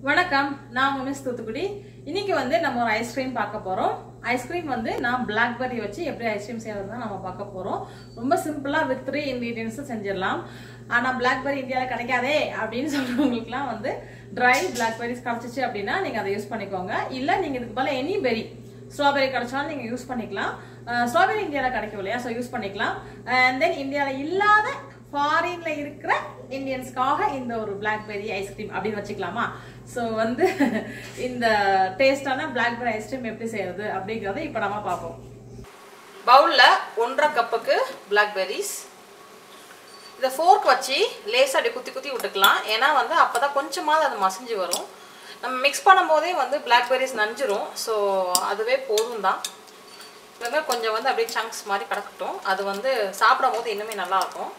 வணக்கம் நான் உங்க மிஸ் தூத்துக்குடி இன்னைக்கு வந்து நம்ம ஒரு ஐஸ்கிரீம் பார்க்க போறோம் ஐஸ்கிரீம் வந்து நான் பிளாக்பெர்ரி வச்சு எப்படி ஐஸ்கிரீம் செய்யறது நம்ம பார்க்க போறோம் ரொம்ப சிம்பிளா வித் த்ரீ இன்கிரீடியன்ஸ் செஞ்சிடலாம் ஆனா பிளாக்பெர்ரி இந்தியாவில் கிடைக்காதே அப்படின்னு சொல்றவங்களுக்குலாம் வந்து ட்ரை பிளாக்பெர்ரிஸ் கிடைச்சிச்சு அப்படின்னா நீங்க அதை யூஸ் பண்ணிக்கோங்க இல்ல நீங்க இதுக்கு பதிலா எனி பெரி ஸ்ட்ராபெரி கிடைச்சாலும் நீங்க யூஸ் பண்ணிக்கலாம் ஸ்ட்ராபெரி இந்தியாவில் கிடைக்கும் இல்லையா ஸோ யூஸ் பண்ணிக்கலாம் அண்ட் தென் இந்தியாவில் இல்லாத ஃபாரின்ல இருக்கிற இந்தியன்ஸ்க்காக இந்த ஒரு பிளாக்பெர்ரி ஐஸ்கிரீம் அப்படின்னு வச்சுக்கலாமா ஸோ வந்து இந்த டேஸ்டான பிளாக்பெர்ரி ஐஸ்கிரீம் எப்படி செய்யறது அப்படிங்கறத இப்போ நம்ம பார்ப்போம் பவுல்ல ஒன்றரை கப்புக்கு பிளாக்பெர்ரிஸ் இதை ஃபோர்க் வச்சு லேசாக அப்படி குத்தி குத்தி விட்டுக்கலாம் ஏன்னா வந்து அப்போ தான் கொஞ்சமாவது அது மசிஞ்சு வரும் நம்ம மிக்ஸ் பண்ணும்போதே வந்து பிளாக்பெர்ரிஸ் நஞ்சிரும் ஸோ அதுவே போதும் தான் இல்லைன்னா கொஞ்சம் வந்து அப்படியே சங்க்ஸ் மாதிரி கிடக்கட்டும் அது வந்து சாப்பிடும் போது இன்னுமே நல்லாயிருக்கும்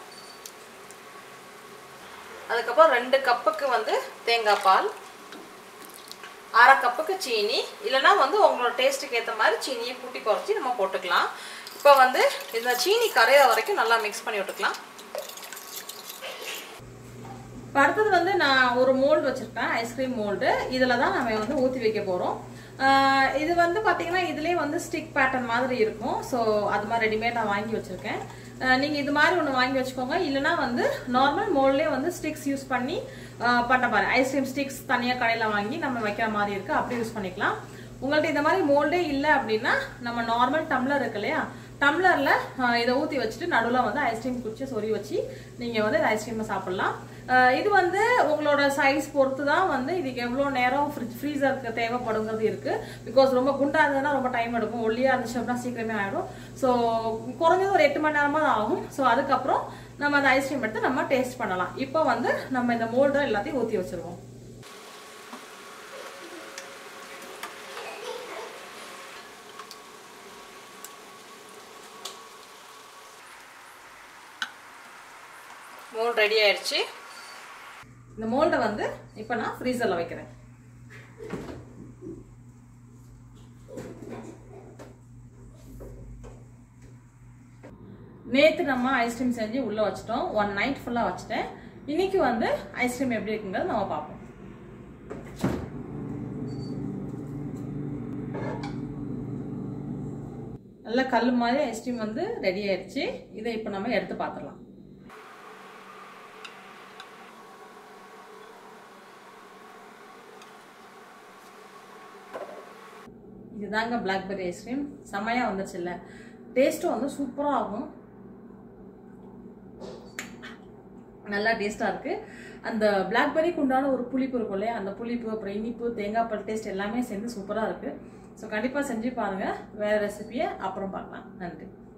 அதுக்கப்புறம் ரெண்டு கப்புக்கு வந்து தேங்காய் பால் அரை கப்புக்கு சீனி இல்லைன்னா வந்து உங்களோட டேஸ்ட்டுக்கு ஏற்ற மாதிரி சீனியை கூட்டி குறைச்சி நம்ம போட்டுக்கலாம் இப்போ வந்து இந்த சீனி கரையிற வரைக்கும் நல்லா மிக்ஸ் பண்ணி விட்டுக்கலாம் இப்போ அடுத்தது வந்து நான் ஒரு மோல்டு வச்சுருக்கேன் ஐஸ்கிரீம் மோல்டு இதில் தான் நம்ம வந்து ஊற்றி வைக்க போகிறோம் இது வந்து பார்த்தீங்கன்னா இதுலேயே வந்து ஸ்டிக் பேட்டர்ன் மாதிரி இருக்கும் ஸோ அது மாதிரி ரெடிமேடாக வாங்கி வச்சுருக்கேன் நீங்கள் இது மாதிரி ஒன்று வாங்கி வச்சுக்கோங்க இல்லைனா வந்து நார்மல் மோல்ட்லேயே வந்து ஸ்டிக்ஸ் யூஸ் பண்ணி பண்ண பாரு ஐஸ்கிரீம் ஸ்டிக்ஸ் தனியாக கடையில் வாங்கி நம்ம வைக்கிற மாதிரி இருக்குது அப்படி யூஸ் பண்ணிக்கலாம் உங்கள்ட்ட இந்த மாதிரி மோல்டே இல்லை அப்படின்னா நம்ம நார்மல் டம்ளர் இருக்கு இல்லையா டம்ளரில் இதை ஊற்றி வச்சுட்டு நடுவில் வந்து ஐஸ்கிரீம் குச்சி சொறி வச்சு நீங்கள் வந்து ஐஸ்கிரீமை சாப்பிட்லாம் இது வந்து உங்களோட சைஸ் பொறுத்து தான் வந்து இதுக்கு எவ்வளோ நேரம் ஃப்ரிட்ஜ் ஃப்ரீசருக்கு தேவைப்படுங்கிறது இருக்கு பிகாஸ் ரொம்ப குண்டா இருந்ததுன்னா ரொம்ப டைம் எடுக்கும் ஒல்லியா இருந்துச்சு அப்படின்னா சீக்கிரமே ஆகிடும் ஸோ குறைஞ்சது ஒரு எட்டு மணி நேரமா தான் ஆகும் ஸோ அதுக்கப்புறம் நம்ம அந்த ஐஸ்கிரீம் எடுத்து நம்ம டேஸ்ட் பண்ணலாம் இப்போ வந்து நம்ம இந்த மோல்டை எல்லாத்தையும் ஊற்றி வச்சிருவோம் மோல்ட் ரெடி ஆயிடுச்சு இந்த மோல்டை வந்து இப்போ நான் ஃப்ரீசரில் வைக்கிறேன் நேற்று நம்ம ஐஸ்கிரீம் செஞ்சு உள்ளே வச்சிட்டோம் ஒன் நைட் ஃபுல்லாக வச்சுட்டேன் இன்னைக்கு வந்து ஐஸ்கிரீம் எப்படி இருக்குங்கிறது நம்ம பார்ப்போம் நல்ல கல் மாதிரி ஐஸ்கிரீம் வந்து ரெடி ஆயிடுச்சு இதை இப்போ நம்ம எடுத்து பார்த்துடலாம் இதுதாங்க பிளாக்பெர்ரி ஐஸ்கிரீம் செம்மையாக வந்துருச்சுல்ல டேஸ்ட்டும் வந்து சூப்பராக ஆகும் நல்லா டேஸ்ட்டாக இருக்குது அந்த பிளாக்பெர்ரிக்கு உண்டான ஒரு புளிப்பு இருக்கும் இல்லையா அந்த புளிப்பு அப்புறம் இனிப்பு தேங்காய் பால் டேஸ்ட் எல்லாமே சேர்ந்து சூப்பராக இருக்குது ஸோ கண்டிப்பாக செஞ்சு பாருங்கள் வேறு ரெசிபியை அப்புறம் பார்க்கலாம் நன்றி